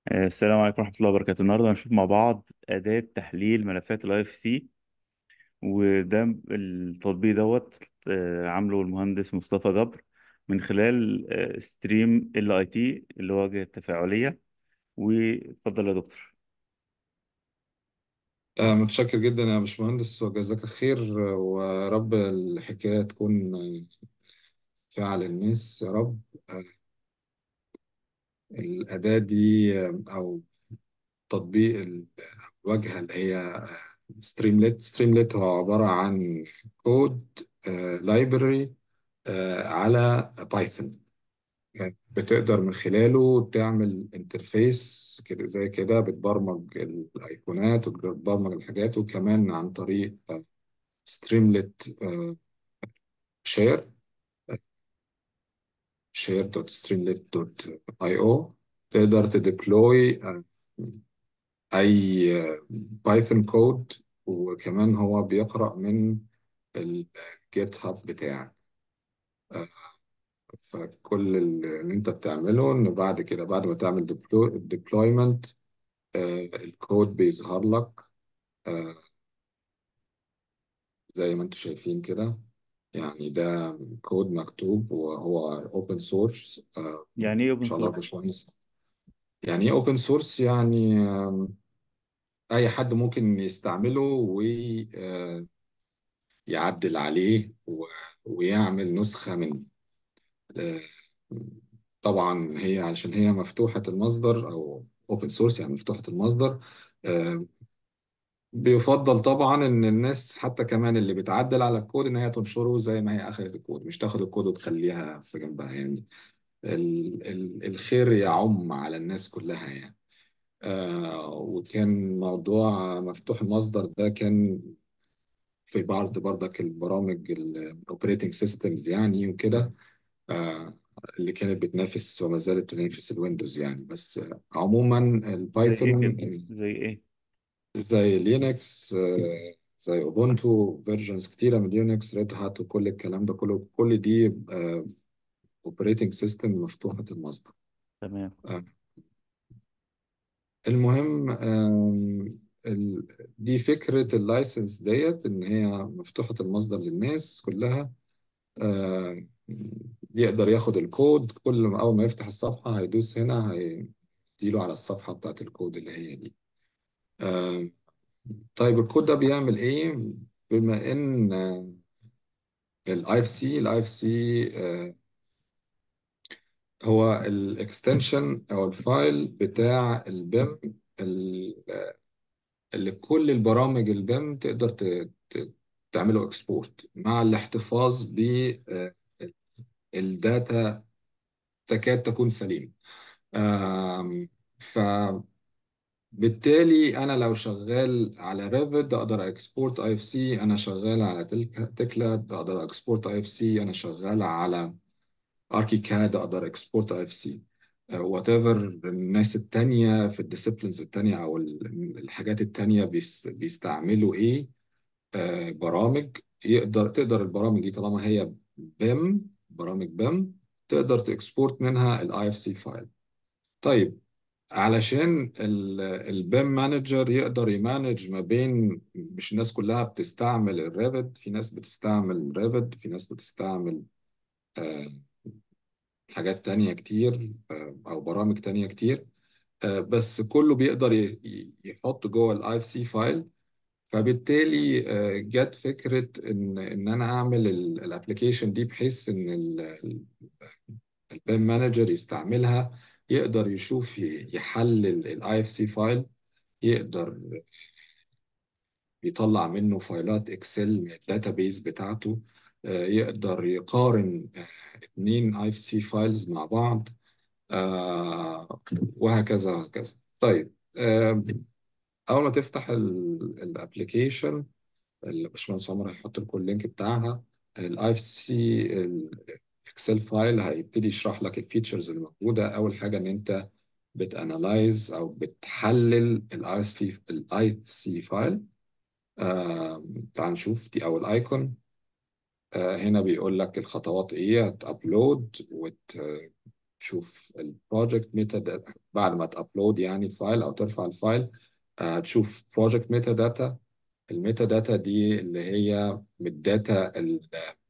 آه، السلام عليكم ورحمة الله وبركاته النهاردة هنشوف مع بعض أداة تحليل ملفات ال IFC وده التطبيق دوت آه، عامله المهندس مصطفى جبر من خلال ستريم ال اي تي اللي هو واجهة تفاعلية واتفضل يا دكتور آه، متشكر جدا يا باشمهندس وجزاك خير ورب الحكاية تكون فعل الناس يا رب آه، الأداة دي آه، أو تطبيق ال- الواجهة اللي هي ستريمليت ستريمليت هو عبارة عن كود لايبرري على بايثون بتقدر من خلاله تعمل انترفيس كده زي كده بتبرمج الايقونات وبتبرمج الحاجات وكمان عن طريق ستريمليت شير شير دوت ستريمليت دوت اي او تقدر تديبلوي اي بايثون كود وكمان هو بيقرأ من الجيت هاب بتاعك آه، فكل اللي انت بتعمله ان بعد كده بعد ما تعمل ديبلويمنت الكود بيظهر لك آه، زي ما انتم شايفين كده يعني ده كود مكتوب وهو اوبن سورس ما يعني ايه اوبن شاء الله يا سورس باشمهندس يعني ايه اوبن سورس يعني آم، اي حد ممكن يستعمله ويعدل عليه و- ويعمل نسخة منه آه، طبعا هي علشان هي مفتوحة المصدر او اوبن سورس يعني مفتوحة المصدر آه، بيفضل طبعا ان الناس حتى كمان اللي بتعدل على الكود ان هي تنشره زي ما هي اخذت الكود مش تاخد الكود وتخليها في جنبها يعني ال ال الخير يعم على الناس كلها يعني آه وكان موضوع مفتوح المصدر ده كان في بعض برضك البرامج الاوبريتنج سيستمز يعني وكده آه اللي كانت بتنافس وما زالت تنافس الويندوز يعني بس آه عموما زي ايه كده البايثون زي ايه زي لينكس آه زي اوبونتو فيرجنز كتيره من لينكس ريد هات وكل الكلام ده كله كل دي اوبريتنج سيستم مفتوحه المصدر تمام آه، المهم آم، ال- دي فكرة اللايسنس ديت إن هي مفتوحة المصدر للناس كلها آم، يقدر ياخد الكود كل ما أول ما يفتح الصفحة هيدوس هنا هيديله على الصفحة بتاعت الكود اللي هي دي آم، طيب الكود ده بيعمل إيه؟ بما إن الاي اف سي الاي اف سي هو الاكستنشن او الفايل بتاع البيم اللي كل البرامج البيم تقدر ت- ت- تعمله اكسبورت مع الاحتفاظ بالداتا تكاد تكون سليمة آم، فبالتالي انا لو شغال على ريفت اقدر اكسبورت اي اف سي انا شغال على تلك- تكلاد اقدر اكسبورت اي اف سي انا شغال على اركي كاد اقدر اكسبورت اي اف سي وات ايفر الناس التانية في الديسيبلينز التانية او ال- الحاجات التانية بيس- بيستعملوا ايه آه، برامج يقدر تقدر البرامج دي طالما هي بيم برامج بيم تقدر تكسبورت منها الاي اف سي فايل طيب علشان البيم مانجر يقدر يمانج ما بين مش الناس كلها بتستعمل الريفت في ناس بتستعمل ريفت في ناس بتستعمل آه، حاجات تانية كتير آه، او برامج تانية كتير آه، بس كله بيقدر ي- ي- يحط جوه الاي اف سي فايل فبالتالي آه، جت فكرة إن إن أنا أعمل الابلكيشن دي بحيث إن البيم مانجر يستعملها يقدر يشوف ي- يحلل الاي اف سي فايل يقدر يطلع منه فايلات اكسل من الداتابيز بتاعته آه، يقدر يقارن آه، اتنين اي اف سي فايلز مع بعض آه، وهكذا وهكذا طيب آه، اول ما تفتح الابلكيشن الباشمهندس عمر هيحط لكم اللينك بتاعها الاي اف سي الاكسل فايل هيبتدي يشرح لك الفيتشرز اللي موجوده اول حاجه ان انت بتانلايز او بتحلل الاي اس في الاي اف سي فايل تعال نشوف دي اول ايكون آه هنا بيقول لك الخطوات ايه هتابلود تشوف البروجكت ميتا بعد ما تابلود يعني الفايل او ترفع الفايل آه، هتشوف بروجكت ميتا داتا الميتا داتا دي اللي هي من الداتا ال-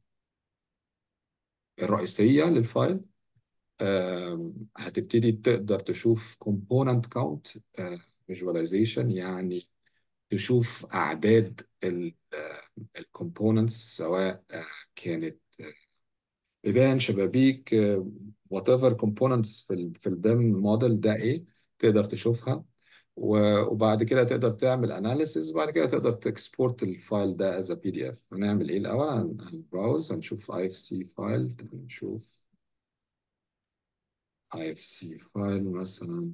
الرئيسية للفايل آم، هتبتدي تقدر تشوف component count visualization يعني تشوف أعداد الكومبوننتس سواء آه، كانت بيبان شبابيك وات ايفر كومبوننتس في ال في البيم موديل ده ايه تقدر تشوفها و- وبعد كده تقدر تعمل اناليسيز وبعد كده تقدر تكسبورت الفايل ده از بي دي اف هنعمل ايه الاول هن- هنبراوز هنشوف اي اف سي فايل نشوف اي اف سي فايل مثلا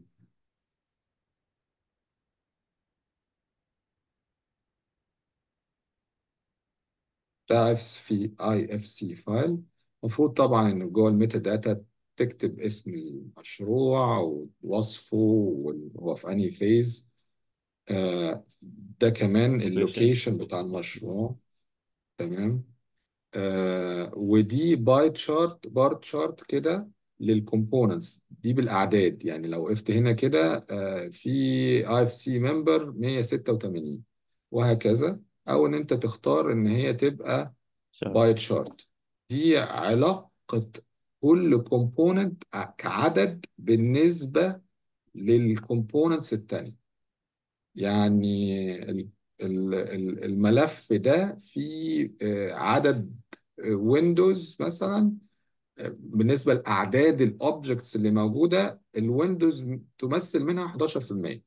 ده اف في اي اف سي فايل المفروض طبعا ان جوه الميتا داتا تكتب اسم المشروع ووصفه وهو في انهي فيز آه، ده كمان ماشي اللوكيشن بتاع المشروع تمام آه، ودي باي تشارت بار تشارت كده للكومبوننتس دي بالاعداد يعني لو وقفت هنا كده آه، في اي اف سي ممبر 186 وهكذا او ان انت تختار ان هي تبقى شهر باي تشارت دي علاقة كل كومبوننت كعدد بالنسبة للكومبوننتس التانية يعني ال- ال- ال- الملف ده فيه آه، عدد ويندوز مثلا آه، بالنسبة لأعداد الأوبجكتس اللي موجودة الويندوز تمثل منها 11%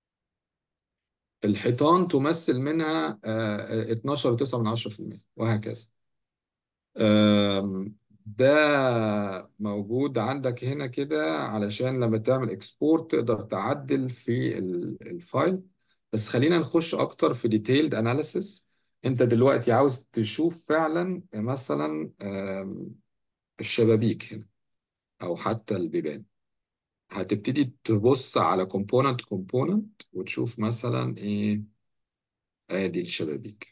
الحيطان تمثل منها آه، 12.9% وهكذا آم، ده موجود عندك هنا كده علشان لما تعمل اكسبورت تقدر تعدل في ال- الفايل بس خلينا نخش اكتر في ديتيلد اناليسيس انت دلوقتي عاوز تشوف فعلا مثلا آم، الشبابيك هنا او حتى البيبان هتبتدي تبص على كومبوننت كومبوننت وتشوف مثلا ايه ادي الشبابيك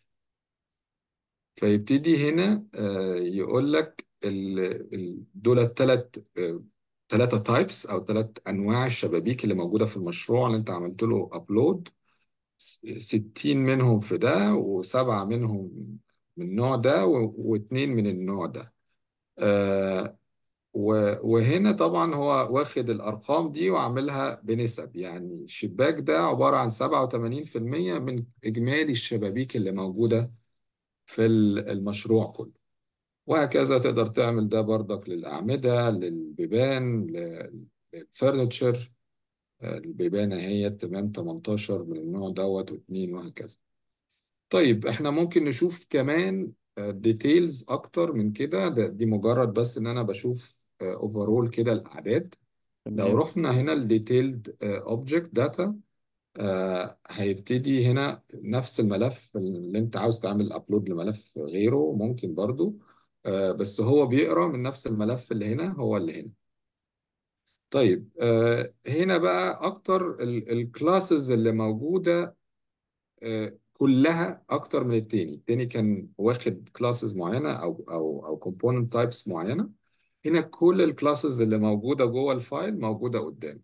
فيبتدي هنا آه، يقول لك ال- ال- دول الثلاث ثلاثة تايبس أو ثلاث أنواع الشبابيك اللي موجودة في المشروع اللي أنت عملت له أبلود 60 منهم في ده وسبعة منهم من النوع ده و- واثنين من النوع ده آه، و- وهنا طبعا هو واخد الأرقام دي وعاملها بنسب يعني الشباك ده عبارة عن 87% من إجمالي الشبابيك اللي موجودة في ال- المشروع كله وهكذا تقدر تعمل ده برضك للأعمدة للبيبان لل- للفرنتشر آه، البيبان اهي تمام 18 من النوع دوت واثنين وهكذا طيب احنا ممكن نشوف كمان ديتيلز اكتر من كده ده- دي مجرد بس ان انا بشوف اوفرول كده الاعداد لو تمام رحنا هنا الديتيلد اوبجكت داتا هيبتدي هنا نفس الملف اللي انت عاوز تعمل ابلود لملف غيره ممكن برضو آه، بس هو بيقرا من نفس الملف اللي هنا هو اللي هنا طيب آه، هنا بقى اكتر الكلاسز اللي موجوده آه، كلها اكتر من التاني التاني كان واخد كلاسز معينه او او او كومبوننت تايبس معينه هنا كل الكلاسز اللي موجوده جوه الفايل موجوده قدام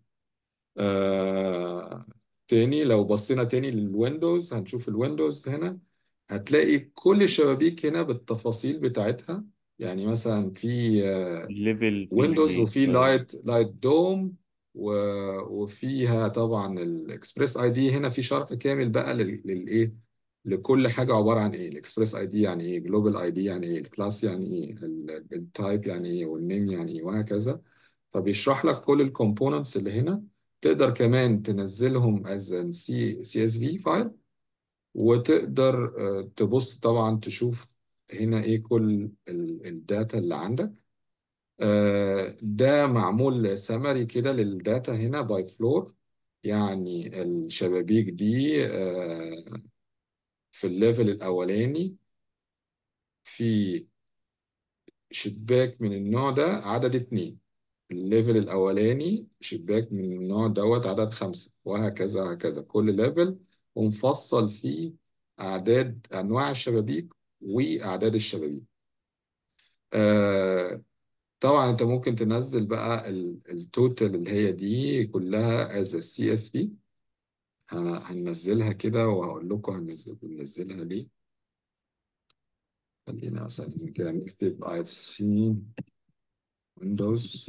آه، تاني لو بصينا تاني للويندوز هنشوف الويندوز هنا هتلاقي كل الشبابيك هنا بالتفاصيل بتاعتها يعني مثلا في آه، الليفل في ويندوز الهيت وفي اه لايت لايت دوم و... وفيها طبعا الاكسبريس اي دي هنا في شرح كامل بقى لل... للايه لكل حاجه عباره عن ايه الاكسبريس اي دي يعني ايه جلوبال اي دي يعني ايه الكلاس يعني ايه التايب يعني ايه والنيم يعني ايه وهكذا فبيشرح لك كل الكومبوننتس اللي هنا تقدر كمان تنزلهم از سي سي اس في فايل وتقدر آه، تبص طبعا تشوف هنا ايه كل الداتا اللي عندك آه، ده معمول سمري كده للداتا هنا باي فلور يعني الشبابيك دي آه، في الليفل الأولاني في شباك من النوع ده عدد اتنين الليفل الأولاني شباك من النوع دوت عدد خمسة وهكذا وهكذا كل ليفل ومفصل فيه أعداد أنواع الشبابيك وأعداد الشبابيك آه، طبعا انت ممكن تنزل بقى التوتال اللي هي دي كلها as a CSV ه- هننزلها كده وهقول لكم هننزل بننزلها ليه خلينا مثلا كده نكتب IFC Windows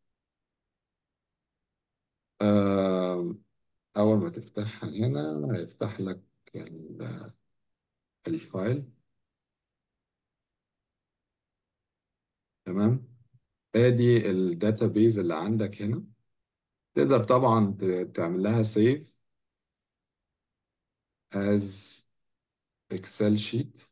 آه، أول ما تفتحها هنا هيفتح لك ال- الفايل تمام ادي الداتابيز اللي عندك هنا تقدر طبعا ت- تعمل لها سيف as Excel sheet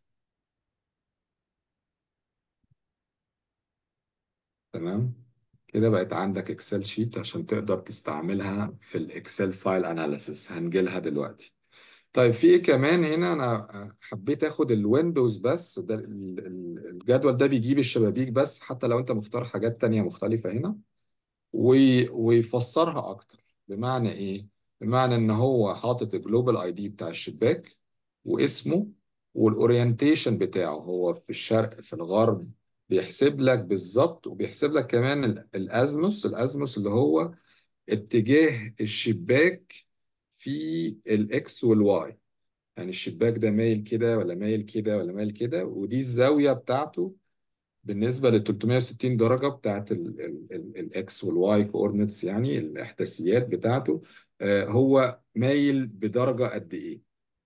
تمام كده بقت عندك اكسل شيت عشان تقدر تستعملها في الاكسل فايل اناليسيس هنجيلها دلوقتي طيب في ايه كمان هنا انا حبيت اخد الويندوز بس ده ال- ال- الجدول ده بيجيب الشبابيك بس حتى لو انت مختار حاجات تانية مختلفة هنا وي- ويفسرها اكتر بمعنى ايه بمعنى ان هو حاطط الجلوبال اي دي بتاع الشباك واسمه والاورينتيشن بتاعه هو في الشرق في الغرب بيحسب لك بالظبط وبيحسب لك كمان ال- الازموس الازموس اللي هو اتجاه الشباك في الاكس والواي يعني الشباك ده مايل كده ولا مايل كده ولا مايل كده ودي الزاوية بتاعته بالنسبة لل 360 درجة بتاعت الاكس والواي كوردينتس يعني الاحداثيات بتاعته آه، هو مايل بدرجة قد ايه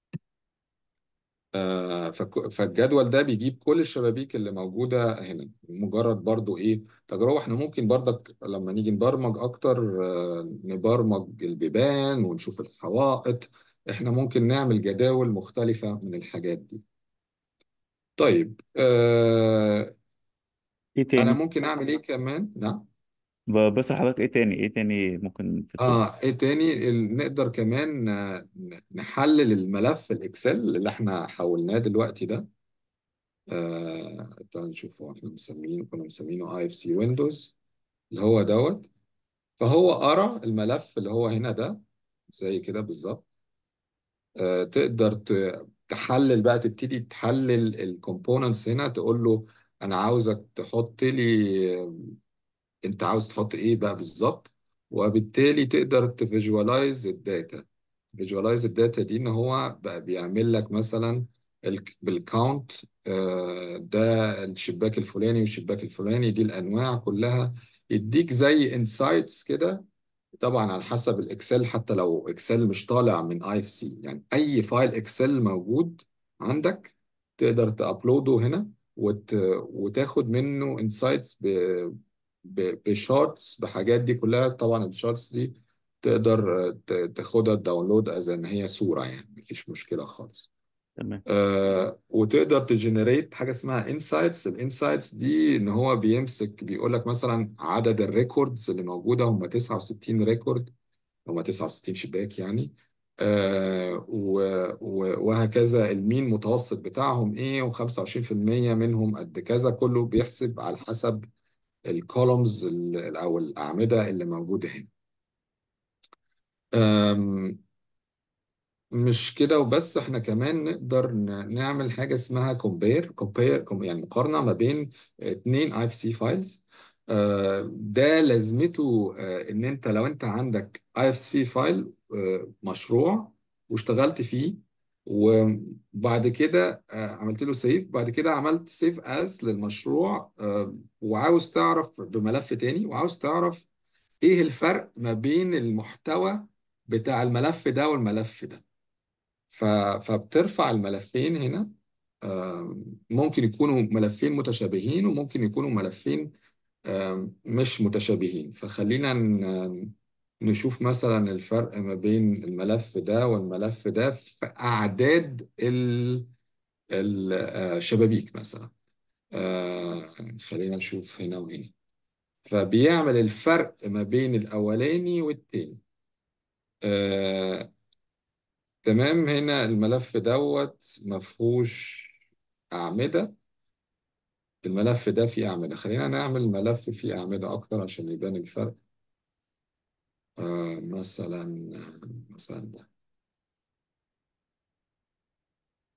آه، فك- فالجدول ده بيجيب كل الشبابيك اللي موجودة هنا مجرد برضو ايه تجربة احنا ممكن برضك لما نيجي نبرمج اكتر آه، نبرمج البيبان ونشوف الحوائط احنا ممكن نعمل جداول مختلفة من الحاجات دي طيب آه، ايه انا تاني ممكن اعمل ايه كمان نعم ب- بس حضرتك ايه تاني ايه تاني ممكن في التطبيق اه ايه تاني ال- نقدر كمان آه، نحلل الملف الاكسل اللي احنا حولناه دلوقتي ده آه تعال نشوف هو احنا مسمينه كنا مسمينه اي اف سي ويندوز اللي هو دوت فهو قرا الملف اللي هو هنا ده زي كده بالظبط آه تقدر ت- تحلل بقى تبتدي تحلل الكومبوننتس هنا تقول له انا عاوزك تحط لي انت عاوز تحط ايه بقى بالظبط وبالتالي تقدر تفيجواليز الداتا فيجواليز الداتا دي ان هو بقى بيعمل لك مثلا ال- بالكاونت آه، ده الشباك الفلاني والشباك الفلاني دي الانواع كلها يديك زي انسايتس كده طبعا على حسب الاكسل حتى لو اكسل مش طالع من اي اف سي يعني اي فايل اكسل موجود عندك تقدر تابلوده هنا وت... وتاخد منه انسايتس ب... ب... بشارتس بحاجات دي كلها طبعا الشارتس دي تقدر ت... تاخدها داونلود از ان هي صورة يعني مفيش مشكلة خالص تمام آه وتقدر تجنريت حاجه اسمها انسايتس الانسايتس دي ان هو بيمسك بيقول لك مثلا عدد الريكوردز اللي موجوده هم 69 ريكورد هم 69 شباك يعني آه و و وهكذا المين متوسط بتاعهم ايه و25% منهم قد كذا كله بيحسب على حسب الكولومز او الاعمده اللي موجوده هنا آم، مش كده وبس احنا كمان نقدر ن- نعمل حاجة اسمها compare compare يعني مقارنة ما بين اتنين اي اف سي فايلز ده لازمته آه، ان انت لو انت عندك اي اف سي فايل مشروع واشتغلت فيه وبعد كده آه، عملت له سيف بعد كده عملت سيف از للمشروع آه، وعاوز تعرف بملف تاني وعاوز تعرف ايه الفرق ما بين المحتوى بتاع الملف ده والملف ده ف- فبترفع الملفين هنا آم، ممكن يكونوا ملفين متشابهين وممكن يكونوا ملفين آم، مش متشابهين فخلينا ن- نشوف مثلا الفرق ما بين الملف ده والملف ده في أعداد ال- ال- آه، الشبابيك مثلا آه، خلينا نشوف هنا وهنا فبيعمل الفرق ما بين الأولاني والتاني آه، تمام هنا الملف دوت مفهوش أعمدة الملف ده فيه أعمدة خلينا نعمل ملف فيه أعمدة أكتر عشان يبان الفرق آه مثلا مثلا ده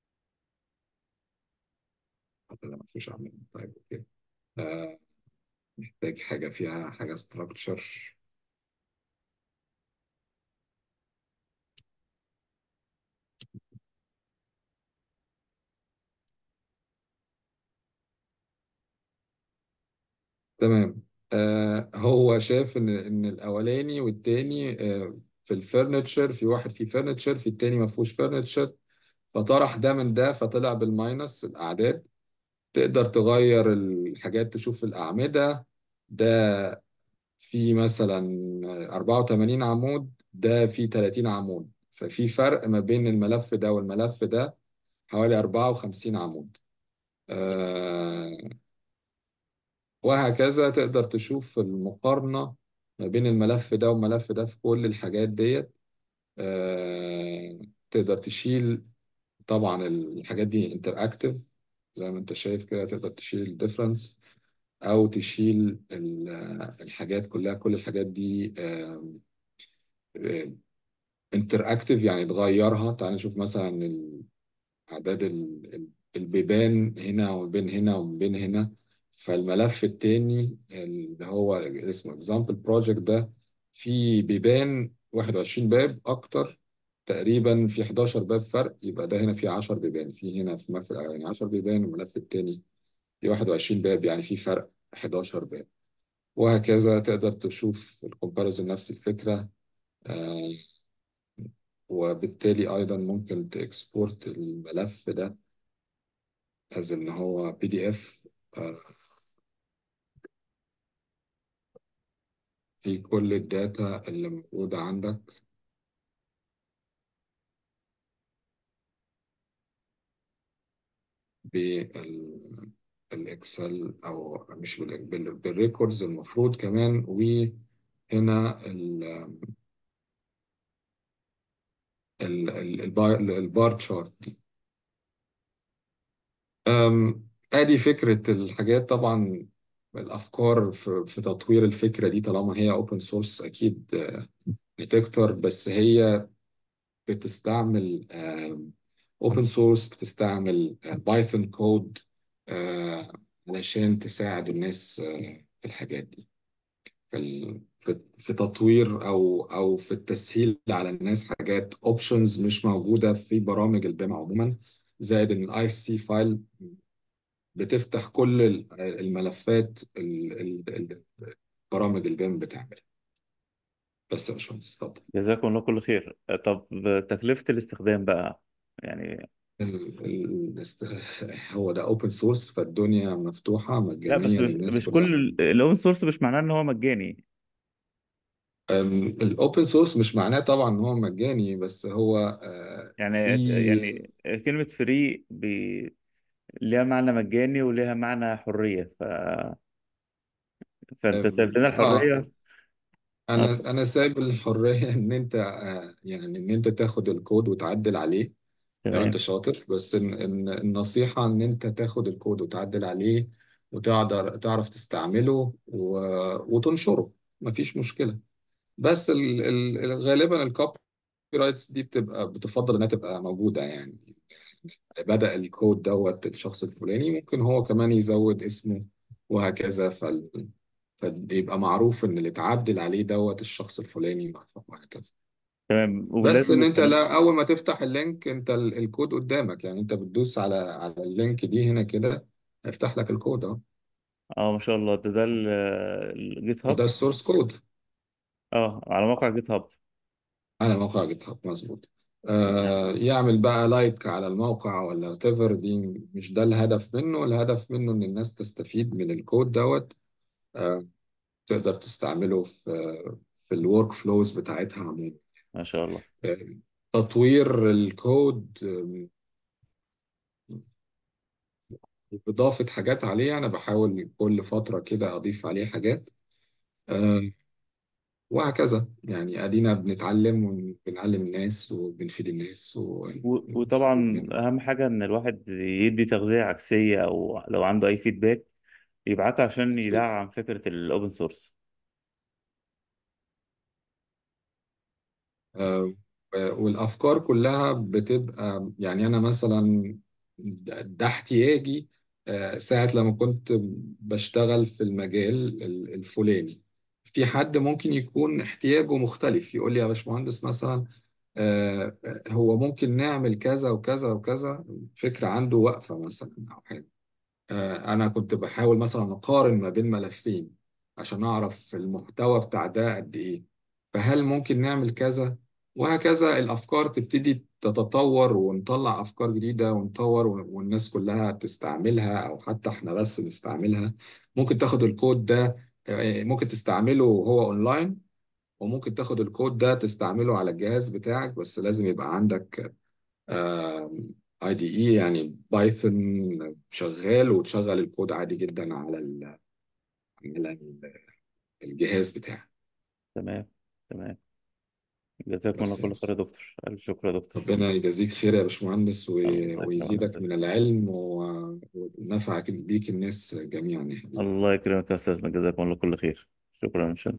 حتى ده مفيش أعمدة طيب أوكي آه محتاج حاجة فيها حاجة structure تمام آه هو شاف ان ان الاولاني والتاني آه في الفرنتشر في واحد فيه فرنتشر في التاني ما فيهوش فرنتشر فطرح ده من ده فطلع بالماينس الاعداد تقدر تغير الحاجات تشوف الاعمده ده في مثلا 84 عمود ده في 30 عمود ففي فرق ما بين الملف ده والملف ده حوالي 54 عمود آه وهكذا تقدر تشوف المقارنة ما بين الملف ده والملف ده في كل الحاجات ديت آه تقدر تشيل طبعا الحاجات دي انتراكتيف زي ما انت شايف كده تقدر تشيل الديفرنس او تشيل ال- الحاجات كلها كل الحاجات دي انتراكتيف يعني تغيرها تعال نشوف مثلا اعداد ال- ال- البيبان هنا وبين هنا وبين هنا فالملف التاني اللي هو اسمه example project ده فيه بيبان 21 باب اكتر تقريبا في 11 باب فرق يبقى ده هنا في 10 بيبان في هنا في الملف الاولاني 10 بيبان والملف التاني في 21 باب يعني في فرق 11 باب وهكذا تقدر تشوف الكومباريزون نفس الفكرة آه، وبالتالي أيضا ممكن تكسبورت الملف ده از ان هو بي دي اف في كل الداتا اللي موجودة عندك بالاكسل او مش بال- بال- بالريكوردز المفروض كمان وهنا ال ال ال البار, البار تشارت ادي فكرة الحاجات طبعا الافكار في, في تطوير الفكرة دي طالما هي اوبن سورس اكيد آه، بتكتر بس هي بتستعمل اوبن سورس بتستعمل بايثون كود علشان تساعد الناس آه، في الحاجات دي في ال- في في تطوير او او في التسهيل على الناس حاجات اوبشنز مش موجوده في برامج البيم عموما زائد ان الاي سي فايل بتفتح كل ال- الملفات ال- ال- ال- برامج البيم بتعملها بس يا باشمهندس اتفضل جزاكم الله كل خير طب تكلفة الاستخدام بقى يعني ال- ال- است- هو ده اوبن سورس فالدنيا مفتوحة لا بس مجانية مش للناس مش كلها كل الاوبن سورس مش معناه ان هو مجاني الاوبن سورس مش معناه طبعا ان هو مجاني بس هو آه، يعني في يعني كلمة فري بي... ليها معنى مجاني وليها معنى حرية ف... فانت سايب اه لنا آه، الحرية انا اه انا سايب الحرية ان انت آه، يعني ان انت تاخد الكود وتعدل عليه لو انت تمام شاطر بس إن إن النصيحة ان انت تاخد الكود وتعدل عليه وتقدر تعرف تستعمله و... وتنشره مفيش مشكلة بس ال... ال... غالبا الكوبي رايتس دي بتبقى بتفضل انها تبقى موجودة يعني بدأ الكود دوت الشخص الفلاني ممكن هو كمان يزود اسمه وهكذا فال... فيبقى معروف ان اللي اتعدل عليه دوت الشخص الفلاني وهكذا تمام بس ولازم ان انت يكون لا اول ما تفتح اللينك انت ال- الكود قدامك يعني انت بتدوس على على اللينك دي هنا كده هيفتح لك الكود اهو اه ما شاء الله ده ده ال- الجيت وده هاب السورس كود اه على موقع جيت هاب على موقع جيت هاب مظبوط تمام آه يعمل بقى لايك على الموقع ولا whatever دي مش ده الهدف منه الهدف منه ان الناس تستفيد من الكود دوت آه تقدر تستعمله في في الورك فلوز بتاعتها عموما ما شاء الله آه، تطوير الكود آه، إضافة حاجات عليه أنا بحاول كل فترة كده أضيف عليه حاجات آه، وهكذا يعني أدينا بنتعلم وبنعلم الناس وبنفيد الناس و- ونستفيد وطبعا منهم اهم حاجه ان الواحد يدي تغذيه عكسيه او لو عنده اي فيدباك يبعتها عشان أكيد يدعم فكره الاوبن سورس آه، والأفكار كلها بتبقى يعني أنا مثلا ده ده احتياجي آه، ساعة لما كنت بشتغل في المجال ال- الفلاني في حد ممكن يكون احتياجه مختلف يقول لي يا باشمهندس مثلا آه، آه، هو ممكن نعمل كذا وكذا وكذا فكرة عنده واقفة مثلا أو حاجة آه، أنا كنت بحاول مثلا أقارن ما بين ملفين عشان أعرف المحتوى بتاع ده قد إيه فهل ممكن نعمل كذا وهكذا الأفكار تبتدي تتطور ونطلع أفكار جديدة ونطور والناس كلها تستعملها أو حتى إحنا بس نستعملها ممكن تاخد الكود ده آه، ممكن تستعمله وهو أونلاين وممكن تاخد الكود ده تستعمله على الجهاز بتاعك بس لازم يبقى عندك اي دي اي يعني بايثون شغال وتشغل الكود عادي جدا على ال- على ال- الجهاز بتاعك تمام تمام جزاكم الله بس يا كل خير يا أستاذ. دكتور ألف شكر يا دكتور ربنا يجازيك خير يا باشمهندس و- الله يكرمك يا ويزيدك أستاذ من العلم و- ونفعك بيك الناس جميعا يا حبيبي الله يكرمك يا أستاذنا جزاكم الله كل خير شكرا